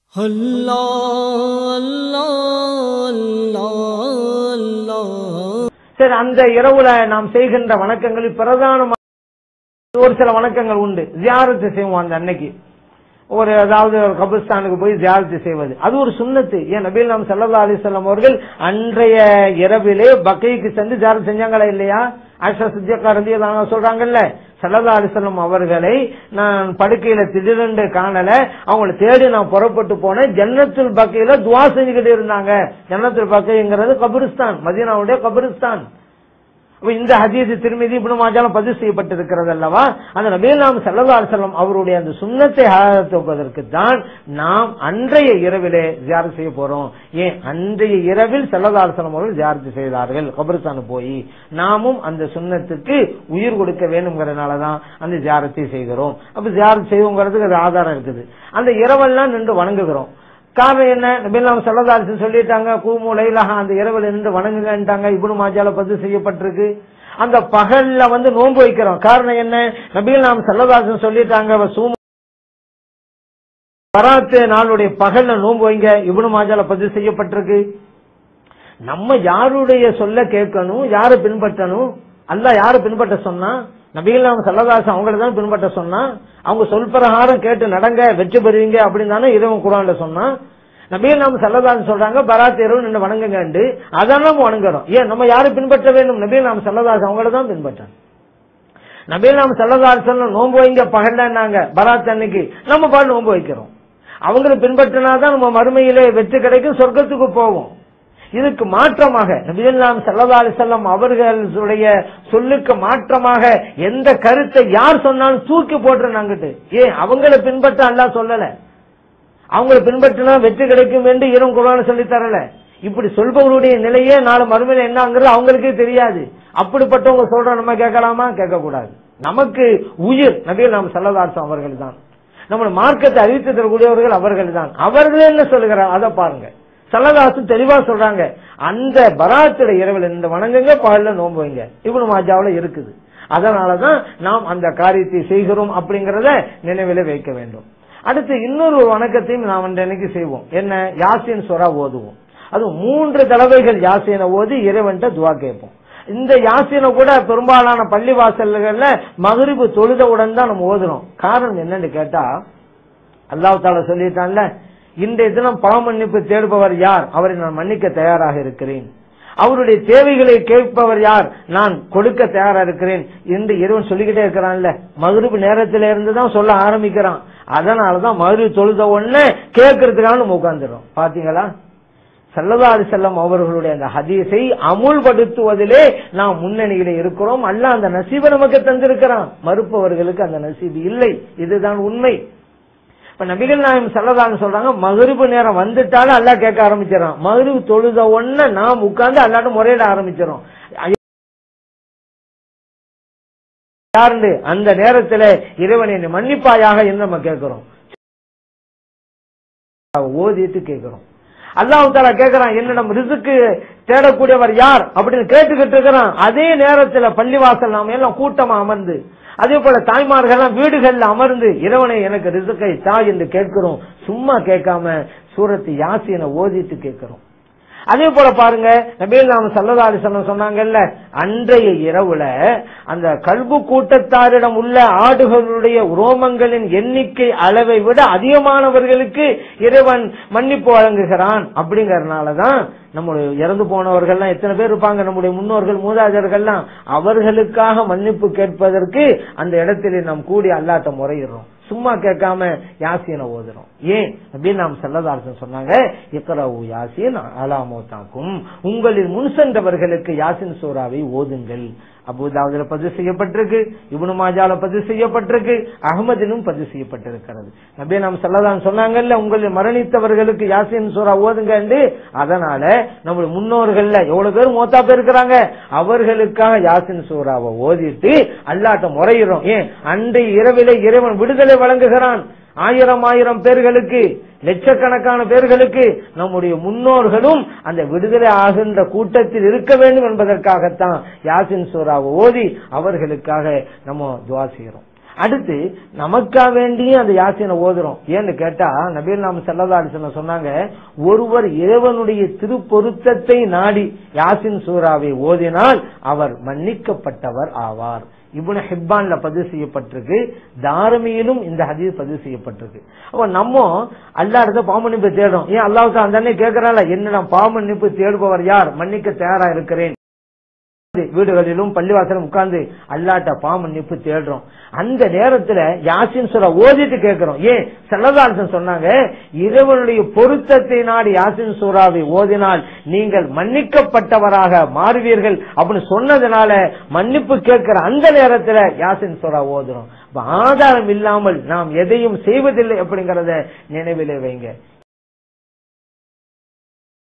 அல்லாஹ் அல்லாஹ் அல்லாஹ் அல்லாஹ் சரி அந்த இரவுல நாம் செய்கின்ற வணக்கங்களில் பிரதானமான ஒரு சில வணக்கங்கள் உண்டு ஜியாரத்து செய்வோம் அந்த அன்னைக்கு ஒரு அதாவது ஒரு கபிரிஸ்தானுக்கு போய் ஜியாரத்து செய்வது அது ஒரு சுண்ணத்து ஏன் நபீல் நாம் சல்லா அலிசல்லாம் அவர்கள் அன்றைய இரவிலே பக்கைக்கு சென்று ஜியாரத் செஞ்சாங்களா இல்லையா ஆஷா சித்தியக்கா ரதி சொல்றாங்கல்ல சல்லா அலிசல்லம் அவர்களை நான் படுக்கையில திடீரென்று காணல அவங்கள தேடி நான் புறப்பட்டு போனேன் ஜன்னத்துல் பக்கையில துவா செஞ்சுக்கிட்டு இருந்தாங்க ஜன்னத்துல் பக்கைங்கிறது கபிரிஸ்தான் மதீனாவுடைய கபிரிஸ்தான் அப்ப இந்த ஹதீஸ் திருமதி இப்னு மாஜாலம் பதிவு செய்யப்பட்டிருக்கிறது அல்லவா அந்த நபீல் நாம் சல்லா செல்லம் அவருடைய அந்த சுண்ணத்தை ஆதரிப்பதற்கு தான் நாம் அன்றைய இரவிலே ஜியாரத் செய்ய போறோம் ஏன் அன்றைய இரவில் சல்லா செல்லம் அவர்கள் ஜியாரத்து செய்தார்கள் கபரிஸ்தானு போய் நாமும் அந்த சுண்ணத்துக்கு உயிர் கொடுக்க வேணுங்கிறதுனாலதான் அந்த ஜியாரத்தை செய்கிறோம் அப்ப ஜியாரத் செய்வோங்கிறதுக்கு அது ஆதாரம் இருக்குது அந்த இரவெல்லாம் நின்று வணங்குகிறோம் காரணம் என்ன நபிலாம் சல்லதாரிசு சொல்லிட்டாங்க கூமுலைலஹா அந்த இரவில் நின்று வணங்குங்கன்ட்டாங்க இப்னு மாஜால பதிவு செய்யப்பட்டிருக்கு அந்த பகல்ல வந்து நோன்பு வைக்கிறோம் காரணம் என்ன நபிகள் நாம் சல்லதாசன் சொல்லிட்டாங்க சூம பராத்து நாளுடைய பகல்ல நோன்பு வைங்க இப்னு மாஜால பதிவு செய்யப்பட்டிருக்கு நம்ம யாருடைய சொல்ல கேட்கணும் யாரை பின்பற்றணும் அல்ல யாரை பின்பற்ற சொன்னா நபிகள் நாம் சல்லதாசன் அவங்கள தான் பின்பற்ற சொன்னா அவங்க சொல் பிரகாரம் கேட்டு நடங்க வெற்றி பெறுவீங்க அப்படின்னு தானே இரவு குரான்ல சொன்னா நபிகள் நாம் சல்லதாசன் சொல்றாங்க பராத் இரவு நின்று வணங்குங்கண்டு அதான் நம்ம வணங்குறோம் ஏன் நம்ம யாரை பின்பற்ற வேண்டும் நபிகள் நாம் சல்லதாசன் அவங்கள தான் பின்பற்றணும் நபிகள் நாம் சல்லதாசன் நோன்பு வைங்க பகல்னாங்க பராத் அன்னைக்கு நம்ம பாடு நோன்பு வைக்கிறோம் அவங்களை பின்பற்றினாதான் நம்ம மறுமையிலே வெற்றி கிடைக்கும் சொர்க்கத்துக்கு போவோம் இதுக்கு மாற்றமாக நபிகள் சல்லா அலிசல்லாம் அவர்களுடைய சொல்லுக்கு மாற்றமாக எந்த கருத்தை யார் சொன்னாலும் தூக்கி போட்டுருந்தாங்கட்டு ஏன் அவங்கள பின்பற்ற அல்லா சொல்லல அவங்கள பின்பற்றினா வெற்றி கிடைக்கும் என்று இரும் குரான சொல்லி தரல இப்படி சொல்பவருடைய நிலையே நாலு மறுமையில என்னங்கிறது அவங்களுக்கே தெரியாது அப்படிப்பட்டவங்க சொல்ற நம்ம கேட்கலாமா கேட்க கூடாது நமக்கு உயிர் நபிகள் நாம் சல்லதாசம் அவர்கள் தான் நம்ம மார்க்கத்தை அறிவித்து தரக்கூடியவர்கள் அவர்கள் தான் அவர்கள் என்ன சொல்லுகிறார் அதை பாருங்க சல்லதாசு தெளிவா சொல்றாங்க அந்த பராத்துல இரவில் இந்த வணங்குங்க பகல்ல நோன்பு வைங்க இவனு மாஜாவில இருக்குது அதனாலதான் நாம் அந்த காரியத்தை செய்கிறோம் அப்படிங்கறத நினைவில வைக்க வேண்டும் அடுத்து இன்னொரு ஒரு வணக்கத்தையும் நாம் அன்றைக்கு செய்வோம் என்ன யாசின் சொரா ஓதுவோம் அது மூன்று தடவைகள் யாசினை ஓதி இறைவன்ட்ட துவா கேட்போம் இந்த யாசினை கூட பெரும்பாலான பள்ளி வாசல்கள்ல மகிழ்வு தொழுதவுடன் தான் நம்ம ஓதுறோம் காரணம் என்னன்னு கேட்டா அல்லாஹ் தால சொல்லிட்டான்ல இன்றைய தினம் பாவமன்னிப்பு தேடுபவர் யார் அவரை நான் மன்னிக்க தயாராக இருக்கிறேன் அவருடைய தேவைகளை கேட்பவர் யார் நான் கொடுக்க தயாரா இருக்கிறேன் என்று இறைவன் சொல்லிக்கிட்டே இருக்கிறான்ல மகிழ்வு நேரத்தில இருந்து தான் சொல்ல ஆரம்பிக்கிறான் அதனாலதான் மகிழ்வு தொழுத உடனே கேட்கறதுக்காக நம்ம உட்கார்ந்துடும் பாத்தீங்களா சல்லதாரி செல்லம் அவர்களுடைய அந்த ஹதீஸை அமுல்படுத்துவதிலே நாம் முன்னணியில இருக்கிறோம் அல்ல அந்த நசீபை நமக்கு தந்திருக்கிறான் மறுப்பவர்களுக்கு அந்த நசீபு இல்லை இதுதான் உண்மை இப்ப நபிகள் நாயம் சல்லதான்னு சொல்றாங்க மகிழ்வு நேரம் வந்துட்டாலும் அல்லா கேட்க ஆரம்பிச்சிடறான் மகிழ்வு தொழுத ஒன்ன நாம் உட்கார்ந்து அல்லாட்டும் முறையிட ஆரம்பிச்சிடும் யாருண்டு அந்த நேரத்துல இறைவனை மன்னிப்பாயாக என்று நம்ம கேட்கிறோம் ஓதிட்டு கேட்கிறோம் அல்லாஹு தாலா கேட்கிறான் என்னிடம் ரிசுக்கு தேடக்கூடியவர் யார் அப்படின்னு கேட்டுக்கிட்டு இருக்கிறான் அதே நேரத்துல பள்ளிவாசல் நாம எல்லாம் கூட்டமா அமர்ந்து அதே போல தாய்மார்கள் வீடுகள்ல அமர்ந்து இறைவனை எனக்கு ரிசுக்கை தா என்று கேட்கிறோம் சும்மா கேட்காம சூரத்து யாசினை ஓதிட்டு கேட்கிறோம் அதே போல பாருங்க நபீல் நாம சல்லதாரி சொன்னாங்கல்ல அன்றைய இரவுல அந்த கல்பு கூட்டத்தாரிடம் உள்ள ஆடுகளுடைய உரோமங்களின் எண்ணிக்கை அளவை விட அதிகமானவர்களுக்கு இறைவன் மன்னிப்பு வழங்குகிறான் அப்படிங்கறதுனாலதான் நம்முடைய இறந்து போனவர்கள்லாம் எத்தனை பேர் இருப்பாங்க நம்முடைய முன்னோர்கள் மூதாதர்கள்லாம் அவர்களுக்காக மன்னிப்பு கேட்பதற்கு அந்த இடத்திலே நாம் கூடி அல்லாட்ட முறையிடுறோம் சும்மா கேட்காம யாசியனை ஓதுறோம் ஏன் அப்படின்னு நாம் செல்லதாரசன் சொன்னாங்க இக்கரவு யாசின் அலாமோ தாக்கும் உங்களில் முன் சென்றவர்களுக்கு யாசின் சோராவை ஓதுங்கள் அபுதாவுல பதிவு செய்யப்பட்டிருக்கு இவனு மாஜால பதிவு செய்யப்பட்டிருக்கு அகமதிலும் பதிவு செய்யப்பட்டிருக்கிறது நபி நாம் செல்லதான் சொன்னாங்கல்ல உங்களில் மரணித்தவர்களுக்கு யாசின் சோரா ஓதுங்க அதனால நம்முடைய முன்னோர்கள்ல எவ்வளவு பேர் மோத்தா பேர் இருக்கிறாங்க அவர்களுக்காக யாசின் சூறாவை ஓதிட்டு அல்லாட்ட முறையிறோம் ஏன் அன்றைய இரவிலே இறைவன் விடுதலை வழங்குகிறான் ஆயிரம் ஆயிரம் பேர்களுக்கு லட்சக்கணக்கான பேர்களுக்கு நம்முடைய முன்னோர்களும் அந்த விடுதலை ஆகின்ற கூட்டத்தில் இருக்க வேண்டும் என்பதற்காகத்தான் யாசின் சூறாவை ஓதி அவர்களுக்காக நம்ம துவா செய்கிறோம் அடுத்து நமக்கா வேண்டியும் அந்த யாசினை ஓதுறோம் ஏன்னு கேட்டா நபீல் நாம செல்லதாடிசன சொன்னாங்க ஒருவர் இறைவனுடைய திருப்பொருத்தத்தை நாடி யாசின் சூறாவை ஓதினால் அவர் மன்னிக்கப்பட்டவர் ஆவார் இப்னு ஹிப்பான்ல பதிவு செய்யப்பட்டிருக்கு தாரமியிலும் இந்த ஹதீஸ் பதிவு செய்யப்பட்டிருக்கு அப்ப நம்ம அல்லா இடத்த பாமன்னிப்பு தேடுறோம் ஏன் அல்லாவுக்கு அந்த கேட்கறால என்ன நான் பாமன்னிப்பு தேடுபவர் யார் மன்னிக்க தயாரா இருக்கிறேன் வீடுகளிலும் பள்ளிவாசலும் உட்கார்ந்து அல்லாட்ட பாமன்னிப்பு தேடுறோம் அந்த நேரத்துல யாசின் சுரா ஓதிட்டு கேட்கிறோம் ஏன் செல்லதாசன் சொன்னாங்க இறைவனுடைய பொருத்தத்தை நாடி யாசின் சூறாவை ஓதினால் நீங்கள் மன்னிக்கப்பட்டவராக மாறுவீர்கள் அப்படின்னு சொன்னதுனால மன்னிப்பு கேட்கிற அந்த நேரத்துல யாசின் சூறா ஓதுறோம் அப்ப ஆதாரம் இல்லாமல் நாம் எதையும் செய்வதில்லை அப்படிங்கறத நினைவிலே வைங்க